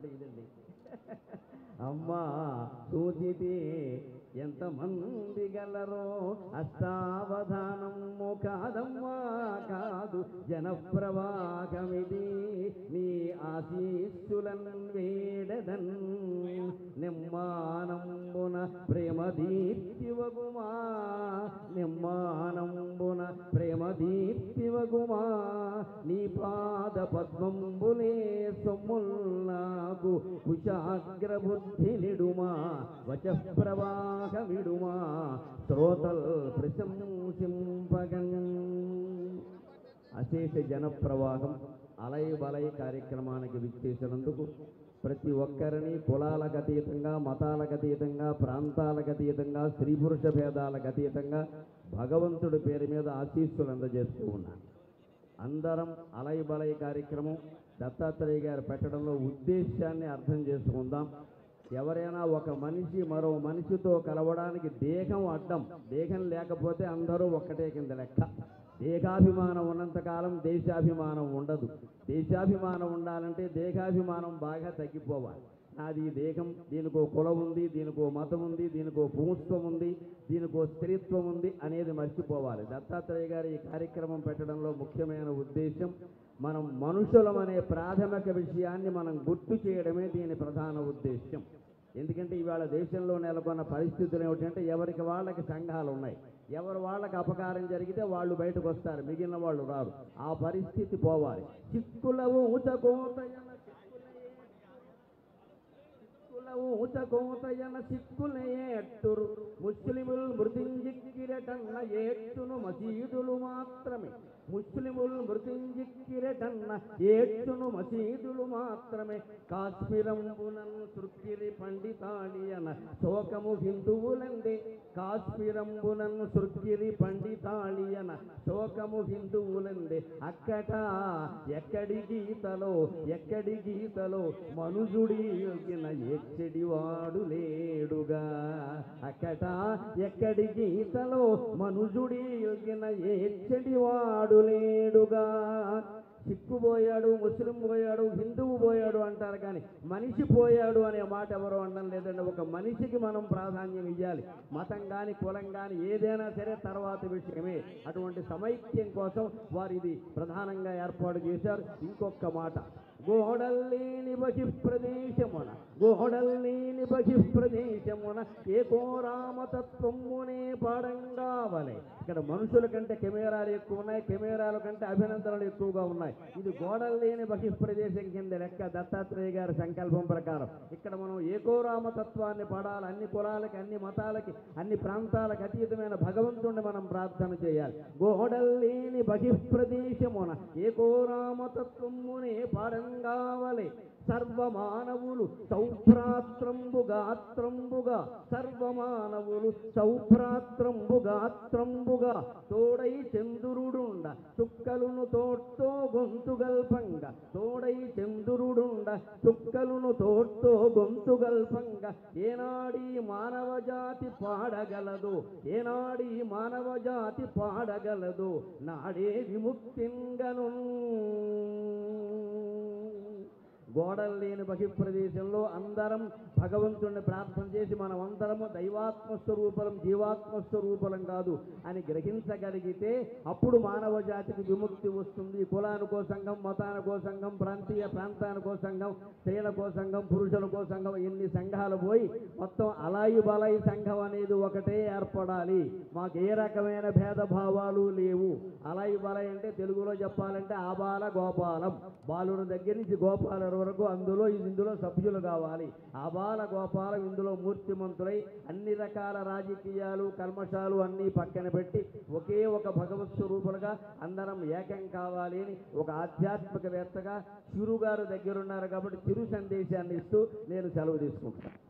అంటే ఇదండి అమ్మా సూచితే ఎంతమంది గలరో అష్టావధానము కాదమ్మా కాదు జనప్రవాహమిది నీ ఆశీస్సులన్ వేడదన్ నిమ్మానంబున ప్రేమ దీప్తివగుమా నిమ్మానంబున ప్రేమ దీప్తివగుమా నీ పాద పద్మంబులే సొమ్ముల్లాకు కుశాగ్రబుద్ధి నిడుమా వచ ప్రవాహమిడుమా శ్రోతల్ ప్రశంసింపగన్ అశేష జనప్రవాహం అలయ బలయ కార్యక్రమానికి విచ్చేసినందుకు ప్రతి ఒక్కరిని కులాలకు అతీతంగా మతాలకు అతీతంగా ప్రాంతాలకు అతీతంగా స్త్రీ పురుష భేదాలకు అతీతంగా భగవంతుడి పేరు మీద ఆశీస్సులు అందజేస్తూ ఉన్నాను అందరం అలయ బలయ కార్యక్రమం దత్తాత్రేయ గారు పెట్టడంలో ఉద్దేశాన్ని అర్థం చేసుకుందాం ఎవరైనా ఒక మనిషి మరో మనిషితో కలవడానికి దేహం అడ్డం దేహం లేకపోతే అందరూ ఒక్కటే కింద లెక్క దేహాభిమానం ఉన్నంతకాలం దేశాభిమానం ఉండదు దేశాభిమానం ఉండాలంటే దేహాభిమానం బాగా తగ్గిపోవాలి నాది ఈ దేహం దీనికో కులం ఉంది దీనికో మతం ఉంది దీనికో భూత్వం ఉంది దీనికో స్త్రీత్వం ఉంది అనేది మర్చిపోవాలి దత్తాత్రేయ గారు ఈ కార్యక్రమం పెట్టడంలో ముఖ్యమైన ఉద్దేశం మనం మనుషులం అనే ప్రాథమిక విషయాన్ని మనం గుర్తు చేయడమే దీని ప్రధాన ఉద్దేశం ఎందుకంటే ఇవాళ దేశంలో నెలకొన్న పరిస్థితులు ఏమిటంటే ఎవరికి వాళ్ళకి సంఘాలు ఉన్నాయి ఎవరు వాళ్ళకి అపకారం జరిగితే వాళ్ళు బయటకు వస్తారు మిగిలిన వాళ్ళు రారు ఆ పరిస్థితి పోవాలి చిక్కులవు ఊచకోతయన చిక్కులవు ఊచకోతయన చిక్కులే ఎట్టురు ముస్లిముల్ మృతింజిక్కిరటన్న ఏట్టును మసీదులు మాత్రమే ముస్లిముల్ మృతింజిక్కిరటన్న ఏట్టును మసీదులు మాత్రమే కాశ్మీరంబునన్ సృక్కిరి పండితాళియన శోకము హిందువులందే కాశ్మీరంబునన్ సృక్కిరి పండితాళియన శోకము హిందువులందే అక్కట ఎక్కడి గీతలో ఎక్కడి గీతలో మనుజుడి యోగిన ఎచ్చడివాడు లేడుగా అక్కట ఎక్కడి గీతలో మనుజుడి యోగిన ఎచ్చడివాడు లేడుగా సిక్కు పోయాడు ముస్లిం పోయాడు హిందువు పోయాడు అంటారు కానీ మనిషి పోయాడు అనే మాట ఎవరు అనడం లేదండి ఒక మనిషికి మనం ప్రాధాన్యం ఇవ్వాలి మతం కానీ కులం కానీ ఏదైనా సరే తర్వాత విషయమే అటువంటి సమైక్యం కోసం వారు ఇది ప్రధానంగా ఏర్పాటు చేశారు ఇంకొక మాట గోడల్లేని బహి ప్రదేశమున గోడల్లేని బహి ప్రదేశమున ఏకో రామతత్వమునే పాడంగావలే ఇక్కడ మనుషుల కంటే కెమెరాలు ఎక్కువ ఉన్నాయి కెమెరాల కంటే అభినందనలు ఎక్కువగా ఉన్నాయి ఇది గోడలు లేని బహి ప్రదేశం కింద లెక్క దత్తాత్రేయ గారి సంకల్పం ప్రకారం ఇక్కడ మనం ఏకో రామతత్వాన్ని పాడాలి అన్ని కులాలకి అన్ని మతాలకి అన్ని ప్రాంతాలకు అతీతమైన భగవంతుడిని మనం ప్రార్థన చేయాలి గోడలు లేని బహి ప్రదేశమున ఏకో రామతత్వమునే పాడంగావలే సర్వమానవులు సౌభ్రాత్రంబుగాత్రంబుగా సర్వమానవులు సౌభ్రాత్రంబుగాత్రంబుగా తోడై చంద్రుడుండ చుక్కలును తోడ్తో గొంతుగల్పంగా తోడై చంద్రుడుండ చుక్కలును తోడ్తో గొంతుగల్పంగా ఏనాడి మానవ జాతి పాడగలదు ఏనాడి మానవ జాతి పాడగలదు నాడే విముక్తింగను గోడలు లేని బహి ప్రదేశంలో అందరం భగవంతుడిని ప్రార్థన చేసి మనం అందరము దైవాత్మ స్వరూపలం జీవాత్మ స్వరూపలం కాదు అని గ్రహించగలిగితే అప్పుడు మానవ జాతికి విముక్తి వస్తుంది కులానికో సంఘం మతానికో సంఘం ప్రాంతీయ ప్రాంతానికో సంఘం స్త్రీలకో సంఘం పురుషులకో సంఘం ఎన్ని సంఘాలు పోయి మొత్తం అలాయి బలాయి సంఘం అనేది ఒకటే ఏర్పడాలి మాకు ఏ రకమైన భేదభావాలు లేవు అలాయి బలాయి అంటే తెలుగులో చెప్పాలంటే ఆబాల గోపాలం బాలుని దగ్గర నుంచి గోపాల వరకు అందులో ఇందులో సభ్యులు కావాలి ఆబాల గోపాలం ఇందులో మూర్తిమంతులై అన్ని రకాల రాజకీయాలు కల్మషాలు అన్నీ పక్కన పెట్టి ఒకే ఒక భగవత్ స్వరూపులుగా అందరం ఏకం కావాలి అని ఒక ఆధ్యాత్మికవేత్తగా చిరు గారు దగ్గరున్నారు కాబట్టి చిరు సందేశాన్ని ఇస్తూ నేను సెలవు తీసుకుంటాను